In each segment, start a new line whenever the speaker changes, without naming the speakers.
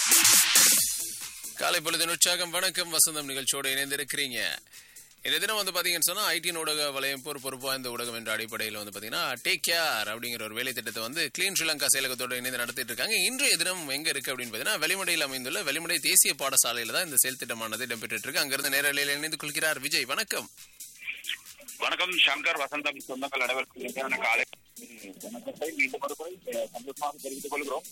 காலை பொழுதின் உற்சாகம் வணக்கம் வசந்தம் நிகழ்ச்சியோடு இணைந்திருக்கிறீங்க இந்த தினம் வந்து பாத்தீங்கன்னு சொன்னா ஐடி ஊடக வலயம் ஒரு பொறுப்பு வாய்ந்த ஊடகம் என்ற அடிப்படையில் வந்து பாத்தீங்கன்னா டேக் கேர் அப்படிங்கிற ஒரு வேலை திட்டத்தை வந்து கிளீன் ஸ்ரீலங்கா செயலகத்தோடு இணைந்து நடத்திட்டு இருக்காங்க இன்றைய தினம் எங்க இருக்கு அப்படின்னு பாத்தீங்கன்னா வெளிமடையில் அமைந்துள்ள வெளிமடை தேசிய பாடசாலையில தான் இந்த செயல் திட்டமானது இடம்பெற்று இருக்கு அங்கிருந்து நேரலையில் இணைந்து கொள்கிறார் விஜய் வணக்கம்
வணக்கம் சங்கர் வசந்தம் சொந்தங்கள் அனைவருக்கும் இனிமையான காலை வணக்கத்தை மீண்டும் ஒரு முறை அஹ், சந்தோஷமாக தெரிவித்துக் கொள்கிறோம்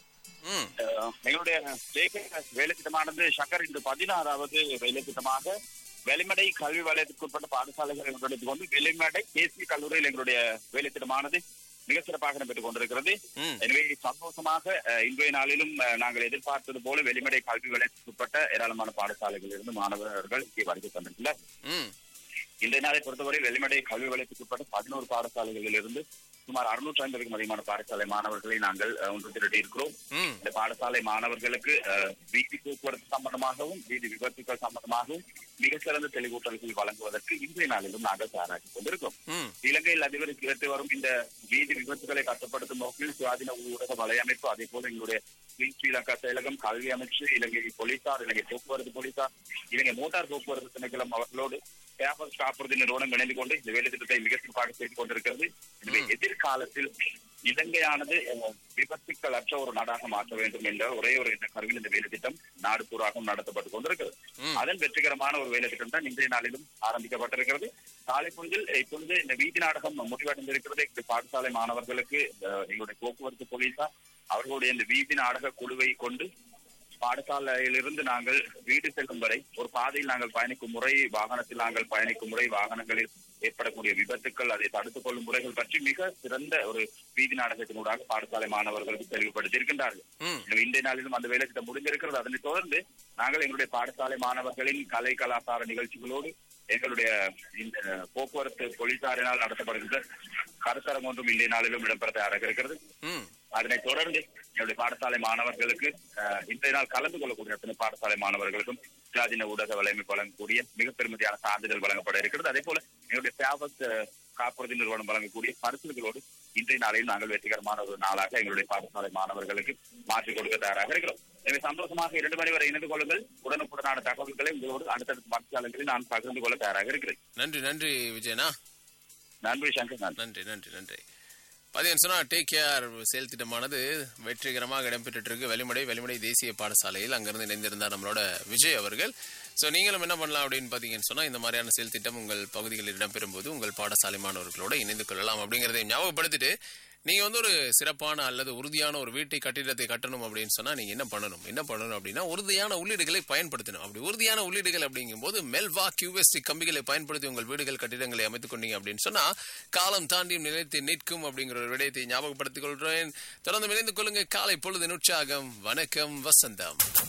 ம்
அஹ், எங்களுடைய தேசிய வேலை திட்டமானது சங்கர் இன்று பதினாறாவது வேலை திட்டமாக வெளிமடை கல்வி வலயத்திற்குட்பட்ட பாடசாலைகளை எடுத்துக் கொண்டு வெளிமடை தேசிய கல்லூரியில் எங்களுடைய வேலை திட்டமானது மிக சிறப்பாக நடைபெற்றுக் கொண்டிருக்கிறது
ம்
எனவே சந்தோஷமாக அஹ், இன்றைய நாளிலும் அஹ், நாங்கள் எதிர்பார்த்தது போல வெளிமடை கல்வி வலயத்திற்குட்பட்ட ஏராளமான பாடசாலைகளில் இருந்து மாணவர்கள் இங்கே வருகை தந்துள்ளனர்
ம்
இன்றைய நாளை பொறுத்தவரை வெளிமடை கல்வி வலயத்துக்குட்பட்ட பதினோரு பாடசாலைகளில் இருந்து சுமார் அறுநூற்றி ஐம்பதுக்கும் அதிகமான பாடசாலை மாணவர்களை நாங்கள் அஹ், ஒன்று திரட்டி இருக்கிறோம்
ம்
இந்த பாடசாலை மாணவர்களுக்கு அஹ், வீதி போக்குவரத்து சம்பந்தமாகவும் வீதி விபத்துக்கள் சம்பந்தமாகவும் மிக சிறந்த தெளிவூட்டல்கள் வழங்குவதற்கு இன்றைய நாளிலும் நாங்கள் தயாராகி கொண்டிருக்கிறோம்
ம்
இலங்கையில் அதிகரித்து வரும் இந்த வீதி விபத்துகளை கட்டுப்படுத்தும் நோக்கில் சுயாதீன ஊடக வலையமைப்பு அதே போல எங்களுடைய கிளீன் ஸ்ரீலங்கா செயலகம் கல்வி அமைச்சு இலங்கை போலீசார் இலங்கை போக்குவரத்து போலீசார் இலங்கை மோட்டார் போக்குவரத்து திணைக்களம் அவர்களோடு பேப்பர் காப்புறுதி நிறுவனம் இணைந்து கொண்டு இந்த வேலை திட்டத்தை மிக சிறப்பாக செய்து கொண்டிருக்கிறது எனவே எதிர்காலத்தில் இலங்கையானது அஹ், விபத்துக்கள் அற்ற ஒரு நாடாக மாற்ற வேண்டும் என்ற ஒரே ஒரு எண்ண கருவில் இந்த வேலை திட்டம் நாடு பூராகவும் நடத்தப்பட்டு கொண்டிருக்கிறது
ம்.
அதன் வெற்றிகரமான ஒரு வேலை திட்டம் தான் இன்றைய நாளிலும் ஆரம்பிக்கப்பட்டிருக்கிறது காலை பொழுதில் இப்பொழுது இந்த வீதி நாடகம் முடிவடைந்திருக்கிறது இந்த பாடசாலை மாணவர்களுக்கு அஹ், எங்களுடைய போக்குவரத்து போலீசார் அவர்களுடைய இந்த வீதி நாடக குழுவை கொண்டு பாடசாலையிலிருந்து நாங்கள் வீடு செல்லும் வரை ஒரு பாதையில் நாங்கள் பயணிக்கும் முறை வாகனத்தில் நாங்கள் பயணிக்கும் முறை வாகனங்களில் ஏற்படக்கூடிய விபத்துக்கள் அதை தடுத்துக் கொள்ளும் முறைகள் பற்றி மிக சிறந்த ஒரு வீதி நாடகத்தினூடாக பாடசாலை மாணவர்களுக்கு தெளிவுபடுத்தி இருக்கின்றார்கள்
ம்
எனவே இன்றைய நாளிலும் அந்த வேலை திட்டம் முடிந்திருக்கிறது அதனைத் தொடர்ந்து நாங்கள் எங்களுடைய பாடசாலை மாணவர்களின் கலை கலாச்சார நிகழ்ச்சிகளோடு எங்களுடைய இந்த போக்குவரத்து போலீசாரினால் நடத்தப்படுகின்ற கருத்தரம் ஒன்றும் இன்றைய நாளிலும் இடம்பெற தயாராக இருக்கிறது
ம்
அதனைத் தொடர்ந்து என்னுடைய பாடசாலை மாணவர்களுக்கு அஹ், இன்றைய நாள் கலந்து கொள்ளக்கூடிய அத்தனை பாடசாலை மாணவர்களுக்கும் சுயாதீன ஊடக வலையமைப்பு வழங்கக்கூடிய மிக பெருமதியான சான்றிதழ் வழங்கப்பட இருக்கிறது அதே போல என்னுடைய சேவத் காப்புறுதி நிறுவனம் வழங்கக்கூடிய பரிசுகளோடு இன்றைய நாளையும் நாங்கள் வெற்றிகரமான ஒரு நாளாக எங்களுடைய பாடசாலை மாணவர்களுக்கு மாற்றிக் கொடுக்க தயாராக இருக்கிறோம் எனவே சந்தோஷமாக இரண்டு மணி வரை இணைந்து கொள்ளுங்கள் உடனுக்குடனான தகவல்களை உங்களோடு அடுத்தடுத்த மத்தியாளங்களில் நான் பகிர்ந்து கொள்ள தயாராக இருக்கிறேன்
நன்றி நன்றி விஜயனா
நன்றி சங்கர் நன்றி
நன்றி நன்றி நன்றி பார்த்தீங்கன்னு சொன்னா டேக் கேர் செயல் திட்டமானது வெற்றிகரமாக இடம்பெற்று இருக்கு வெளிமடை வெளிமடை தேசிய பாடசாலையில் அங்கிருந்து இணைந்திருந்தார் நம்மளோட விஜய் அவர்கள் ஸோ நீங்களும் என்ன பண்ணலாம் அப்படின்னு பார்த்தீங்கன்னு சொன்னா இந்த மாதிரியான செயல் திட்டம் உங்கள் பகுதிகளில் இடம்பெறும் போது உங்கள் பாடசாலை மாணவர்களோட இணைந்து கொள்ளலாம் அப்படிங்கிறதை ஞாபகப்படுத்திட்டு நீங்க வந்து ஒரு சிறப்பான அல்லது உறுதியான ஒரு வீட்டை கட்டிடத்தை கட்டணும் அப்படின்னு சொன்னா நீங்க என்ன பண்ணணும் என்ன பண்ணணும் அப்படின்னா உறுதியான உள்ளீடுகளை பயன்படுத்தணும் அப்படி உறுதியான உள்ளீடுகள் அப்படிங்கும்போது மெல்வா கியூஎஸ்டி கம்பிகளை பயன்படுத்தி உங்கள் வீடுகள் கட்டிடங்களை அமைத்துக் கொண்டீங்க அப்படின்னு சொன்னா காலம் தாண்டியும் நிலைத்து நிற்கும் அப்படிங்கிற ஒரு விடயத்தை ஞாபகப்படுத்திக் கொள்கிறேன் தொடர்ந்து இணைந்து கொள்ளுங்க காலை பொழுது உற்சாகம் வணக்கம் வசந்தம்